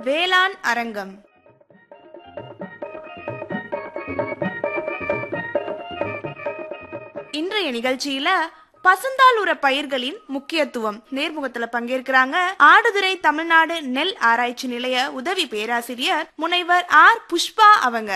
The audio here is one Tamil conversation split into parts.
வேளாண் அரங்கம் இன்றைய நிகழ்ச்சியில பசுந்தாள் உர பயிர்களின் முக்கியத்துவம் நேர்முகத்துல பங்கேற்கிறாங்க ஆடுதுறை தமிழ்நாடு நெல் ஆராய்ச்சி நிலைய உதவி பேராசிரியர் முனைவர் ஆர் புஷ்பா அவங்க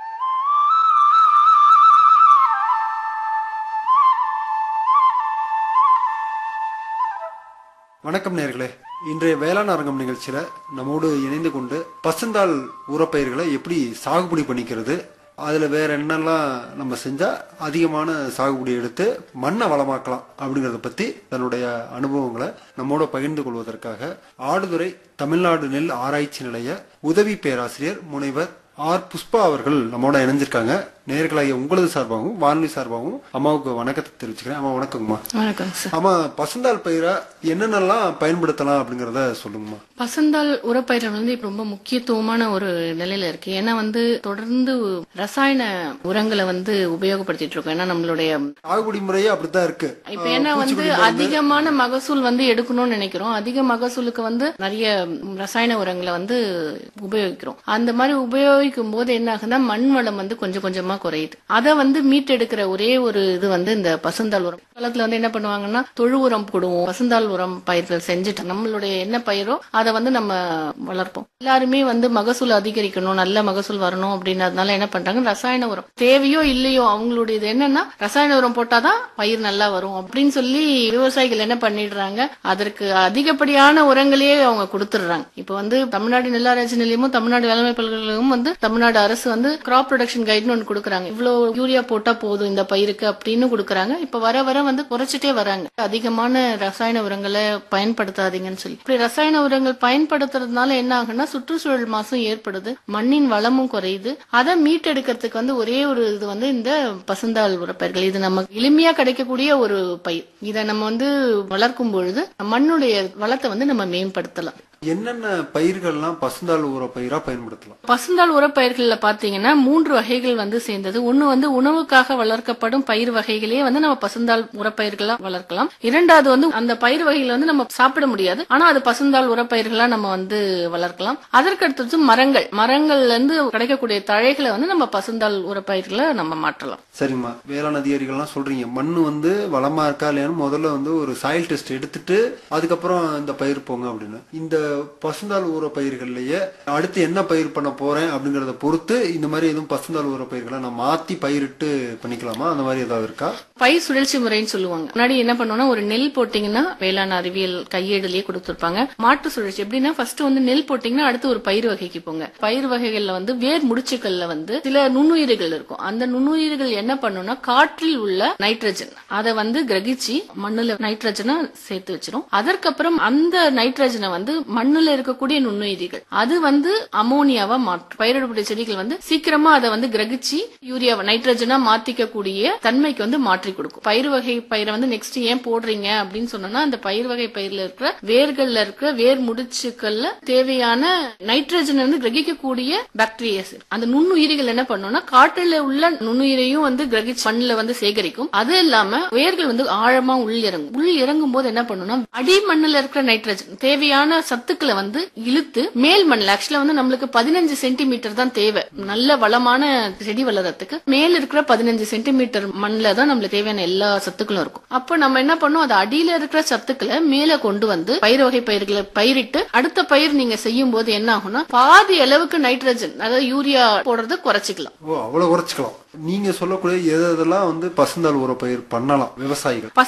வணக்கம் நேர்களே இன்றைய வேளாண் அரங்கம் நிகழ்ச்சியில நம்மோடு இணைந்து கொண்டு பசுந்தாள் ஊரப்பயிர்களை எப்படி சாகுபடி பண்ணிக்கிறது அதுல வேற என்னெல்லாம் நம்ம செஞ்சா அதிகமான சாகுபடி எடுத்து மண்ணை வளமாக்கலாம் அப்படிங்கறத பத்தி தன்னுடைய அனுபவங்களை நம்மோட பகிர்ந்து கொள்வதற்காக ஆடுதுறை தமிழ்நாடு நெல் ஆராய்ச்சி நிலைய உதவி பேராசிரியர் முனைவர் ஆர் புஷ்பா அவர்கள் நம்மோட இணைஞ்சிருக்காங்க நேர்களாகிய உங்களது சார்பாகவும் வானொலி சார்பாகவும் அம்மாவுக்கு வணக்கத்தை தெரிவிச்சுக்கிறேன் அம்மா வணக்கங்கம்மா வணக்கம் சார் ஆமா பசுந்தாள் பயிரை என்னென்னலாம் பயன்படுத்தலாம் அப்படிங்கறத சொல்லுங்கம்மா பசந்தாள் உரப்பயிர்கள் வந்து இப்ப ரொம்ப முக்கியத்துவமான ஒரு நிலையில இருக்கு ஏன்னா வந்து தொடர்ந்து ரசாயன உரங்களை வந்து உபயோகப்படுத்திட்டு இருக்கோம் ஏன்னா நம்மளுடைய சாகுபடி முறையே அப்படித்தான் இருக்கு இப்ப ஏன்னா வந்து அதிகமான மகசூல் வந்து எடுக்கணும்னு நினைக்கிறோம் அதிக மகசூலுக்கு வந்து நிறைய ரசாயன உரங்களை வந்து உபயோகிக்கிறோம் அந்த மாதிரி உபயோகிக்கும் போது என்ன ஆகுதுன்னா மண் வளம் வந்து கொஞ்சம் கொஞ்சமா குறையுது அதை வந்து மீட்டெடுக்கிற ஒரே ஒரு இது வந்து இந்த பசுந்தாள் உரம் காலத்துல வந்து என்ன பண்ணுவாங்கன்னா தொழு உரம் போடுவோம் பசுந்தாள் உரம் பயிர்கள் செஞ்சுட்டு நம்மளுடைய என்ன பயிரோ அதை வந்து நம்ம வளர்ப்போம் எல்லாருமே வந்து மகசூல் அதிகரிக்கணும் நல்ல மகசூல் வரணும் அப்படின்றதுனால என்ன பண்றாங்க ரசாயன உரம் தேவையோ இல்லையோ அவங்களுடைய இது என்னன்னா ரசாயன உரம் போட்டாதான் பயிர் நல்லா வரும் அப்படின்னு சொல்லி விவசாயிகள் என்ன பண்ணிடுறாங்க அதற்கு அதிகப்படியான உரங்களையே அவங்க கொடுத்துடுறாங்க இப்ப வந்து தமிழ்நாடு நெல்லாராய்ச்சி நிலையமும் தமிழ்நாடு வேளாண்மை பல்கலைக்கழகமும் வந்து தமிழ்நாடு அரசு வந்து கிராப் ப்ரொடக்ஷன் கைட்னு ஒன்று கொடுக்குறாங்க இவ்வளவு யூரியா போட்டா போதும் இந்த பயிருக்கு அப்படின்னு கொடுக்குறாங்க இப்ப வர வர வந்து குறைச்சிட்டே வராங்க அதிகமான ரசாயன உரங்களை பயன்படுத்தாதீங்கன்னு சொல்லி இப்படி ரசாயன உரங்கள் பயன்படுத்துறதுனால என்ன ஆகுன்னா சுற்றுச்சூழல் மாசும் ஏற்படுது மண்ணின் வளமும் குறையுது அதை மீட்டெடுக்கிறதுக்கு வந்து ஒரே ஒரு இது வந்து இந்த பசுந்தாள் உரப்பயிர்கள் இது நம்ம எளிமையா கிடைக்கக்கூடிய ஒரு பயிர் இதை நம்ம வந்து வளர்க்கும் பொழுது மண்ணுடைய வளத்தை வந்து நம்ம மேம்படுத்தலாம் என்னென்ன பயிர்கள்லாம் பசுந்தாள் ஊற பயிரா பயன்படுத்தலாம் பசுந்தாள் உரப்பயிர்கள்ல பாத்தீங்கன்னா மூன்று வகைகள் வந்து சேர்ந்தது ஒண்ணு வந்து உணவுக்காக வளர்க்கப்படும் பயிர் வகைகளே வந்து நம்ம பசுந்தாள் உரப்பயிர்களா வளர்க்கலாம் இரண்டாவது வந்து அந்த பயிர் வகைகளை வந்து நம்ம சாப்பிட முடியாது ஆனா அது பசுந்தாள் உரப்பயிர்களா நம்ம வந்து வளர்க்கலாம் அதற்கடுத்தது மரங்கள் மரங்கள்ல இருந்து கிடைக்கக்கூடிய தழைகளை வந்து நம்ம பசுந்தாள் உரப்பயிர்களை நம்ம மாற்றலாம் சரிம்மா வேளாண் அதிகாரிகள்லாம் சொல்றீங்க மண்ணு வந்து வளமா இருக்கா இல்லையான்னு முதல்ல வந்து ஒரு சாயில் டெஸ்ட் எடுத்துட்டு அதுக்கப்புறம் இந்த பயிர் போங்க அப்படின்னு இந்த பசுந்தாள் ஊற பயிர்கள்லயே அடுத்து என்ன பயிர் பண்ண போறேன் அப்படிங்கறத பொறுத்து இந்த மாதிரி எதுவும் பசுந்தாள் ஊற பயிர்களை நான் மாத்தி பயிரிட்டு பண்ணிக்கலாமா அந்த மாதிரி ஏதாவது இருக்கா பயிர் சுழற்சி முறைன்னு சொல்லுவாங்க முன்னாடி என்ன பண்ணுவோம்னா ஒரு நெல் போட்டீங்கன்னா வேளாண் அறிவியல் கையேடுலயே கொடுத்திருப்பாங்க மாட்டு சுழற்சி எப்படின்னா ஃபர்ஸ்ட் வந்து நெல் போட்டீங்கன்னா அடுத்து ஒரு பயிர் வகைக்கு போங்க பயிர் வகைகள்ல வந்து வேர் முடிச்சுக்கள்ல வந்து சில நுண்ணுயிர்கள் இருக்கும் அந்த நுண்ணுயிர்கள் என்ன பண்ணும்னா காற்றில் உள்ள நைட்ரஜன் அதை வந்து கிரகிச்சு மண்ணுல நைட்ரஜனை சேர்த்து வச்சிரும் அதற்கப்புறம் அந்த நைட்ரஜனை வந்து மண்ணுல இருக்கக்கூடிய நுண்ணுயிரிகள் அது வந்து அமோனியாவா மாற்றும் பயிரிடக்கூடிய செடிகள் வந்து சீக்கிரமா அதை வந்து கிரகிச்சு யூரியாவை நைட்ரஜனா மாத்திக்கக்கூடிய தன்மைக்கு வந்து மாற்றி கொடுக்கும் பயிர் வகை பயிரை வந்து நெக்ஸ்ட் ஏன் போடுறீங்க அப்படின்னு சொன்னோம்னா அந்த பயிர் வகை பயிர்ல இருக்கிற வேர்கள்ல இருக்கிற வேர் முடிச்சுக்கள்ல தேவையான நைட்ரஜன் வந்து கிரகிக்கக்கூடிய பாக்டீரியாஸ் அந்த நுண்ணுயிரிகள் என்ன பண்ணும்னா காற்றில் உள்ள நுண்ணுயிரையும் வந்து கிரகிச்சு மண்ணுல வந்து சேகரிக்கும் அது இல்லாம வேர்கள் வந்து ஆழமா உள் இறங்கும் உள் இறங்கும் போது என்ன பண்ணும்னா அடி மண்ணுல இருக்கிற நைட்ரஜன் தேவையான சத்துக்களை வந்து இழுத்து மேல் மண்ணில் ஆக்சுவலா வந்து நம்மளுக்கு பதினஞ்சு சென்டிமீட்டர் தான் தேவை நல்ல வளமான செடி வளர்றதுக்கு மேல இருக்கிற பதினஞ்சு சென்டிமீட்டர் மண்ணில் தான் நம்மளுக்கு தேவையான எல்லா சத்துக்களும் இருக்கும் அப்போ நம்ம என்ன பண்ணோம் அது அடியில இருக்கிற சத்துக்களை மேல கொண்டு வந்து பயிர் வகை பயிர்களை பயிரிட்டு அடுத்த பயிர் நீங்க செய்யும் போது என்ன ஆகும்னா பாதி அளவுக்கு நைட்ரஜன் அதாவது யூரியா போடுறத குறைச்சிக்கலாம் ஓ அவ்வளவு குறைச்சிக்கலாம் நீங்க சொல்லக்கூடிய எது எதெல்லாம் வந்து பசுந்தாள் ஊற பயிர் பண்ணலாம் விவசாயிகள்